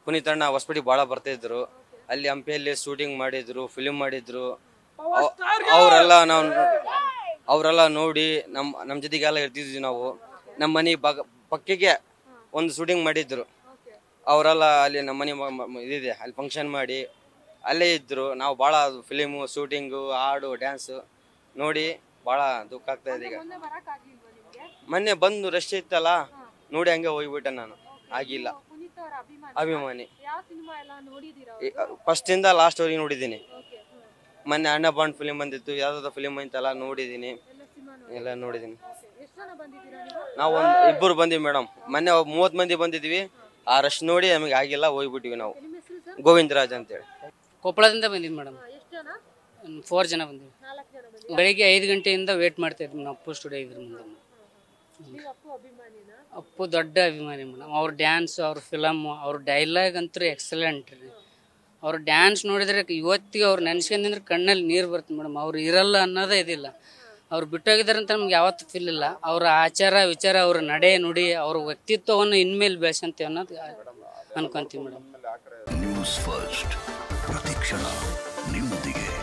ಪುನೀತ್ ಅಣ್ಣ ಹೊಸಪೇಟೆಗೆ ಭಾಳ ಬರ್ತಿದ್ರು ಅಲ್ಲಿ ಹಂಪಿಯಲ್ಲಿ ಶೂಟಿಂಗ್ ಮಾಡಿದ್ರು ಫಿಲ್ಮ್ ಮಾಡಿದ್ರು ಅವ್- ಅವರೆಲ್ಲ ನಾವು ಅವರೆಲ್ಲ ನೋಡಿ ನಮ್ಮ ನಮ್ಮ ಜೊತೆಗೆಲ್ಲ ಇರ್ತಿದ್ವಿ ನಾವು ನಮ್ಮ ಮನೆ ಬಗ ಪಕ್ಕಕ್ಕೆ ಒಂದು ಶೂಟಿಂಗ್ ಮಾಡಿದ್ರು ಅವರೆಲ್ಲ ಅಲ್ಲಿ ನಮ್ಮ ಮನೆ ಮ- ಮ- ಇದಿದೆ ಅಲ್ಲಿ ಫಂಕ್ಷನ್ ಮಾಡಿ ಅಲ್ಲೇ ಇದ್ರು ನಾವು ಭಾಳ ಫಿಲಿಮು ಶೂಟಿಂಗು ಹಾಡು ಡ್ಯಾನ್ಸು ನೋಡಿ ಭಾಳ ದುಃಖ ಆಗ್ತಾ ಇದೆ ಈಗ ಮೊನ್ನೆ ಬರಕ್ ಆಗ್ಲಿಲ್ವಾ ನಿಮ್ಗೆ ಮೊನ್ನೆ ಬಂದು ರಶ್ ಇತ್ತಲ್ಲ ನೋಡಿ ಹಂಗೆ ಹೋಗ್ಬಿಟ್ಟೆ ನಾನು ಆಗಿಲ್ಲ ಪುನೀತ್ ಅವರ ಅಭಿಮಾನಿ ಅಭಿಮಾನಿ ಯಾವ ಸಿನಿಮಾ ಎಲ್ಲ ನೋಡಿದೀರಾ ಫಸ್ಟಿಂದ ಲಾಸ್ಟ್ ವರೆಗೆ ನೋಡಿದ್ದೀನಿ ಓಕೆ ಮೊನ್ನೆ ಅಣ್ಣ ಬಾಂಡ್ ಫಿಲಿಮ್ ಬಂದಿತ್ತು ಯಾವ್ದಾದ್ರು ಫಿಲಿಮ್ ಬಂತಲ್ಲ ನೋಡಿದ್ದೀನಿ ಎಲ್ಲ ಸಿನಿಮಾ ಎಲ್ಲ ನೋಡಿದ್ದೀನಿ ಎಷ್ಟು ಜನ ಬಂದಿದ್ದೀರಾ ನೀವು ನಾವು ಒಂದು ಇಬ್ಬರು ಬಂದಿವಿ ಮೇಡಮ್ ಮೊನ್ನೆ ಮೂವತ್ತು ಮಂದಿ ಬಂದಿದ್ವಿ ಆ ರಶ್ ನೋಡಿ ನಮಗೆ ಆಗಿಲ್ಲ ಹೋಗ್ಬಿಟ್ಟಿವಿ ನಾವು ನಿಮ್ಮ ಹೆಸರು ಸರ್ ಗೋವಿಂದರಾಜ್ ಅಂತೇಳಿ ಕೊಪ್ಪಳದಿಂದ ಬಂದಿದ್ದು ಮೇಡಮ್ ಎಷ್ಟು ಜನ ಫೋರ್ ಜನ ಬಂದಿವಿ ನಾಲ್ಕು ಜನ ಬಂದಿದ್ದೀರಾ ಬೆಳಿಗ್ಗೆ ಐದು ಗಂಟೆಯಿಂದ ವೇಟ್ ಮಾಡ್ತಾ ಇದ್ವಿ ನಾವು ಅಪ್ಪು ಸ್ಟುಡಿಯೋ ಇದ್ರ ಮುಂದೆ ನೀವು ಅಪ್ಪು ಅಭಿಮಾನಿನಾ ಅಪ್ಪು ದೊಡ್ಡ ಅಭಿಮಾನಿ ಮೇಡಮ್ ಅವ್ರ ಡ್ಯಾನ್ಸ್ ಅವ್ರ ಫಿಲಮ್ ಅವ್ರ ಡೈಲಾಗ್ ಅಂತೂ ಎಕ್ಸಲೆಂಟ್ ರೀ ಅವ್ರ ಡ್ಯಾನ್ಸ್ ನೋಡಿದ್ರೆ ಇವತ್ತಿಗೆ ಅವ್ರು ನೆನ್ಸ್ಕೊಂಡ್ರೆ ಕಣ್ಣಲ್ಲಿ ನೀರು ಬರುತ್ತೆ ಮೇಡಮ್ ಅವ್ರು ಇರಲ್ಲ ಅನ್ನೋದೇ ಇದಿಲ್ಲ ಅವ್ರು ಬಿಟ್ಟೋಗಿದ್ದಾರೆ ಅಂತ ನಮ್ಗೆ ಯಾವತ್ತೂ ಫೀಲ್ ಇಲ್ಲ ಅವರ ಆಚಾರ ವಿಚಾರ ಅವ್ರ ನಡೆ ನುಡಿ ಅವ್ರ ವ್ಯಕ್ತಿತ್ವವನ್ನು ಇನ್ಮೇಲೆ ಬೆಳೆಸಂತೀವಿ ಅನ್ನೋದು ಅನ್ಕೊಂತೀವಿ ಮೇಡಮ್ ನ್ಯೂಸ್ ಫಸ್ಟ್ ಪ್ರತಿಕ್ಷಣ ನಿಮ್ಮೊಂದಿಗೆ